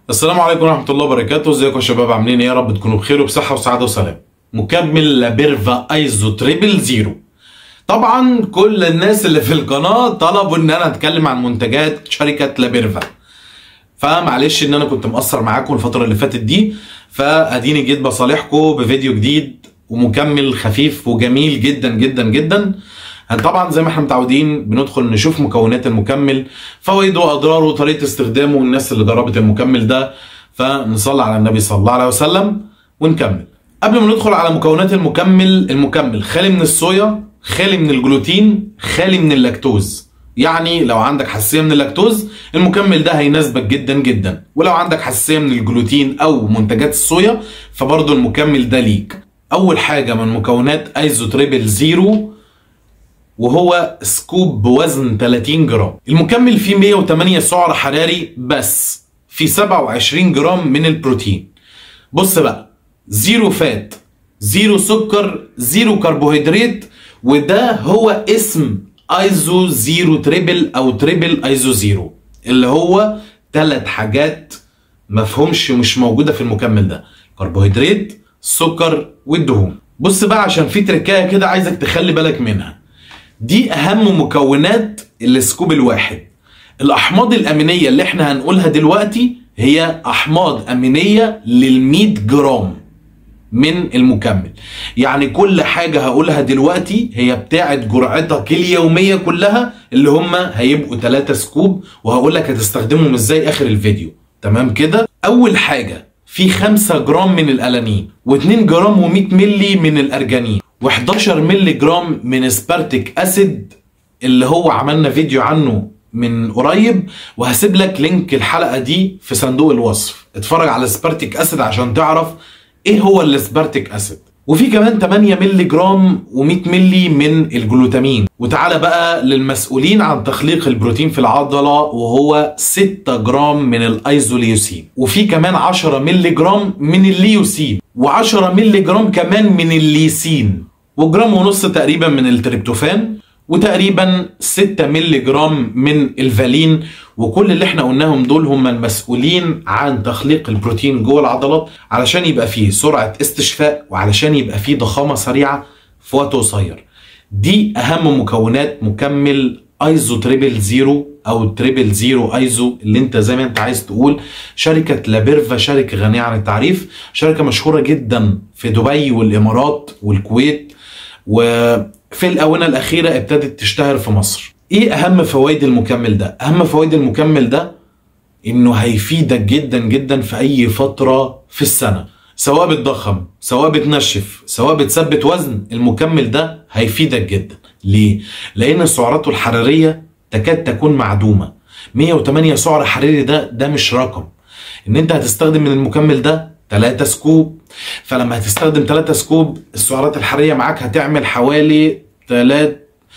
السلام عليكم ورحمة الله وبركاته، ازيكم يا شباب عاملين ايه؟ يا رب تكونوا بخير وبصحة وسعادة وسلام. مكمل لابيرفا ايزو تريبل زيرو. طبعا كل الناس اللي في القناة طلبوا ان انا اتكلم عن منتجات شركة لابيرفا. فمعلش ان انا كنت مقصر معاكم الفترة اللي فاتت دي، فاديني جيت بصالحكم بفيديو جديد ومكمل خفيف وجميل جدا جدا جدا. طبعا زي ما احنا متعودين بندخل نشوف مكونات المكمل فوائده واضراره وطريقه استخدامه والناس اللي جربت المكمل ده فنصلي على النبي صلى الله عليه وسلم ونكمل قبل ما ندخل على مكونات المكمل المكمل خالي من الصويا خالي من الجلوتين خالي من اللاكتوز يعني لو عندك حساسيه من اللاكتوز المكمل ده هيناسبك جدا جدا ولو عندك حساسيه من الجلوتين او منتجات الصويا فبرضه المكمل ده ليك اول حاجه من مكونات ايزو تريبل زيرو وهو سكوب بوزن 30 جرام المكمل فيه 108 سعر حراري بس في 27 جرام من البروتين بص بقى زيرو فات زيرو سكر زيرو كربوهيدرات وده هو اسم ايزو زيرو تريبل او تريبل ايزو زيرو اللي هو ثلاث حاجات مفهومش مش موجوده في المكمل ده كربوهيدرات السكر والدهون بص بقى عشان في تركايه كده عايزك تخلي بالك منها دي اهم مكونات السكوب الواحد الاحماض الامينيه اللي احنا هنقولها دلوقتي هي احماض امينيه لل100 جرام من المكمل يعني كل حاجة هقولها دلوقتي هي بتاعت جرعتك اليومية كلها اللي هم هيبقوا 3 سكوب وهقول لك هتستخدمهم ازاي اخر الفيديو تمام كده اول حاجة في 5 جرام من الالانين و2 جرام و100 ملي من الارجانين و11 ملي جرام من سبارتيك اسيد اللي هو عملنا فيديو عنه من قريب وهسيب لك لينك الحلقه دي في صندوق الوصف اتفرج على سبارتيك اسيد عشان تعرف ايه هو السبارتيك اسيد وفي كمان 8 ملي جرام و100 ملي من الجلوتامين وتعالى بقى للمسؤولين عن تخليق البروتين في العضله وهو 6 جرام من الايزوليوسين وفي كمان 10 ملي جرام من الليوسين و10 ملي جرام كمان من الليسين وجرام ونص تقريبا من التريبتوفان وتقريبا 6 ملي جرام من الفالين وكل اللي احنا قلناهم دول هم المسؤولين عن تخليق البروتين جوه العضلات علشان يبقى فيه سرعة استشفاء وعلشان يبقى فيه ضخامة سريعة في وقت قصير دي اهم مكونات مكمل ايزو تريبل زيرو او تريبل زيرو ايزو اللي انت زي ما انت عايز تقول شركة لابيرفا شركة غنية عن التعريف شركة مشهورة جدا في دبي والامارات والكويت وفي الاونه الاخيره ابتدت تشتهر في مصر ايه اهم فوائد المكمل ده اهم فوائد المكمل ده انه هيفيدك جدا جدا في اي فتره في السنه سواء بتضخم سواء بتنشف سواء بتثبت وزن المكمل ده هيفيدك جدا ليه لان سعراته الحراريه تكاد تكون معدومه 108 سعر حراري ده ده مش رقم ان انت هتستخدم من المكمل ده 3 سكوب فلما هتستخدم 3 سكوب السعرات الحراريه معاك هتعمل حوالي 3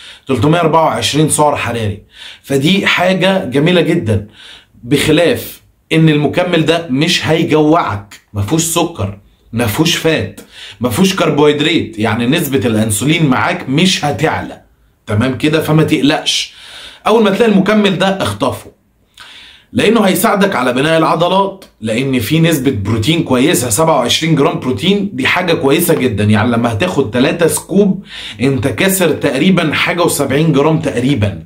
324 سعر حراري فدي حاجه جميله جدا بخلاف ان المكمل ده مش هيجوعك ما فيهوش سكر ما فيهوش فات ما فيهوش كربوهيدرات يعني نسبه الانسولين معاك مش هتعلى تمام كده فما تقلقش اول ما تلاقي المكمل ده اخطفه لانه هيساعدك على بناء العضلات لان في نسبه بروتين كويسه 27 جرام بروتين دي حاجه كويسه جدا يعني لما هتاخد 3 سكوب انت كسر تقريبا حاجه و70 جرام تقريبا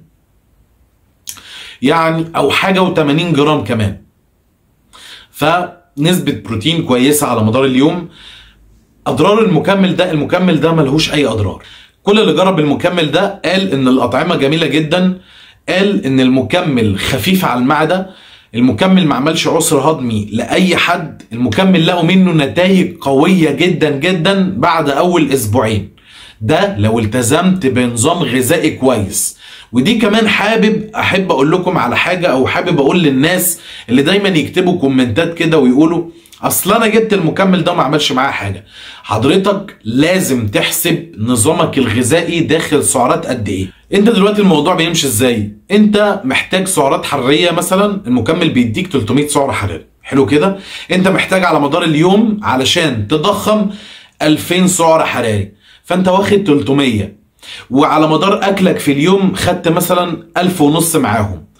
يعني او حاجه و80 جرام كمان فنسبه بروتين كويسه على مدار اليوم اضرار المكمل ده المكمل ده ملهوش اي اضرار كل اللي جرب المكمل ده قال ان الاطعمه جميله جدا قال ان المكمل خفيف على المعده المكمل ما عملش عسر هضمي لاي حد المكمل لقوا منه نتائج قويه جدا جدا بعد اول اسبوعين ده لو التزمت بنظام غذائي كويس ودي كمان حابب احب اقول لكم على حاجه او حابب اقول للناس اللي دايما يكتبوا كومنتات كده ويقولوا اصل انا جبت المكمل ده وما عملش معاه حاجه حضرتك لازم تحسب نظامك الغذائي داخل سعرات قد ايه انت دلوقتي الموضوع بيمشي ازاي انت محتاج سعرات حراريه مثلا المكمل بيديك 300 سعر حراري حلو كده انت محتاج على مدار اليوم علشان تضخم 2000 سعر حراري فانت واخد 300 وعلى مدار اكلك في اليوم خدت مثلا 1000 ونص معاهم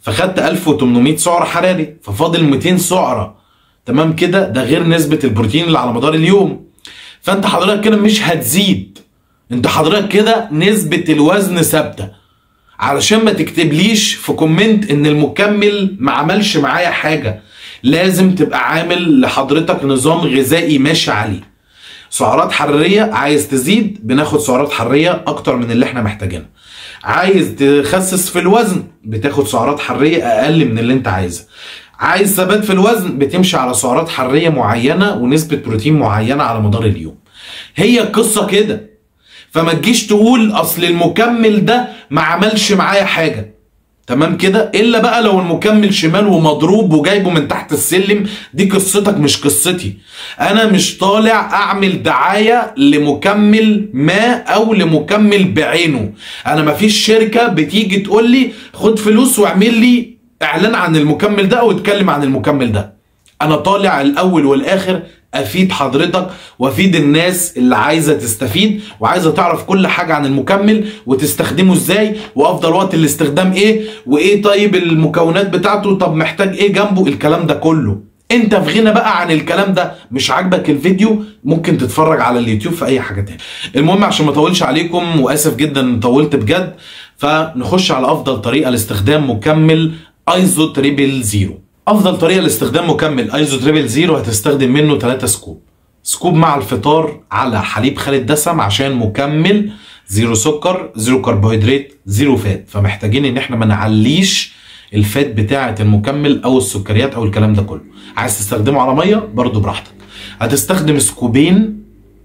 فخدت 1800 سعر حراري ففاضل 200 سعره تمام كده ده غير نسبه البروتين اللي على مدار اليوم فانت حضرتك كده مش هتزيد انت حضرتك كده نسبه الوزن ثابته علشان ما تكتبليش في كومنت ان المكمل ما عملش معايا حاجه لازم تبقى عامل لحضرتك نظام غذائي ماشي عليه سعرات حراريه عايز تزيد بناخد سعرات حراريه اكتر من اللي احنا محتاجينها عايز تخسس في الوزن بتاخد سعرات حراريه اقل من اللي انت عايزها عايز ثبات في الوزن بتمشي على سعرات حراريه معينه ونسبه بروتين معينه على مدار اليوم هي القصه كده فما تجيش تقول اصل المكمل ده ما عملش معايا حاجه تمام كده الا بقى لو المكمل شمال ومضروب وجايبه من تحت السلم دي قصتك مش قصتي انا مش طالع اعمل دعايه لمكمل ما او لمكمل بعينه انا مفيش شركه بتيجي تقول لي خد فلوس واعمل لي اعلان عن المكمل ده او اتكلم عن المكمل ده انا طالع الاول والاخر افيد حضرتك وافيد الناس اللي عايزه تستفيد وعايزه تعرف كل حاجه عن المكمل وتستخدمه ازاي وافضل وقت الاستخدام ايه وايه طيب المكونات بتاعته طب محتاج ايه جنبه الكلام ده كله انت في غنى بقى عن الكلام ده مش عاجبك الفيديو ممكن تتفرج على اليوتيوب في اي حاجه تاني المهم عشان ما اطولش عليكم واسف جدا طولت بجد فنخش على افضل طريقه لاستخدام مكمل ايزو تريبل زيرو افضل طريقه لاستخدام مكمل ايزو تريبل زيرو هتستخدم منه 3 سكوب سكوب مع الفطار على حليب خالي دسم عشان مكمل زيرو سكر زيرو كربوهيدرات زيرو فات فمحتاجين ان احنا ما نعليش الفات بتاعه المكمل او السكريات او الكلام ده كله عايز تستخدمه على ميه برضو براحتك هتستخدم سكوبين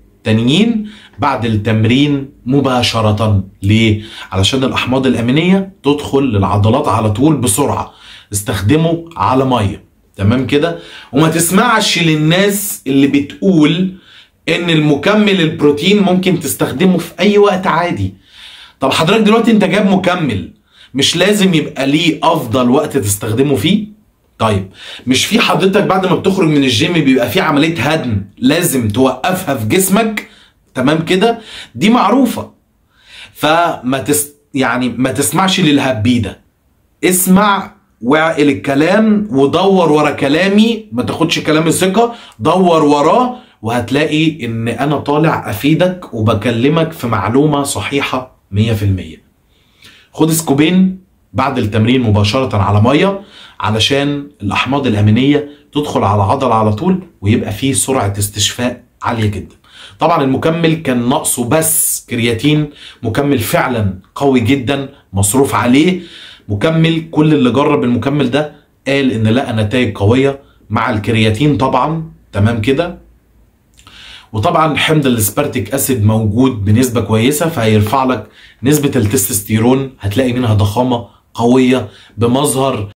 تانيين بعد التمرين مباشرة ليه؟ علشان الأحماض الأمينية تدخل للعضلات على طول بسرعة استخدمه على ميه تمام كده وما تسمعش للناس اللي بتقول ان المكمل البروتين ممكن تستخدمه في اي وقت عادي طب حضرتك دلوقتي انت جاب مكمل مش لازم يبقى ليه افضل وقت تستخدمه فيه طيب مش في حضرتك بعد ما بتخرج من الجيم بيبقى في عمليه هدم لازم توقفها في جسمك تمام كده دي معروفه فما تس يعني ما تسمعش للهبي ده اسمع واعقل الكلام ودور ورا كلامي ما تاخدش كلامي ثقة دور وراه وهتلاقي ان انا طالع افيدك وبكلمك في معلومة صحيحة 100% خد سكوبين بعد التمرين مباشرة على مية علشان الأحماض الأمينية تدخل على العضلة على طول ويبقى فيه سرعة استشفاء عالية جدا طبعا المكمل كان ناقصه بس كرياتين مكمل فعلا قوي جدا مصروف عليه مكمل كل اللي جرب المكمل ده قال ان لقى نتائج قويه مع الكرياتين طبعا تمام كده وطبعا حمض الاسبرتيك اسيد موجود بنسبه كويسه فهيرفع لك نسبه التستوستيرون هتلاقي منها ضخامه قويه بمظهر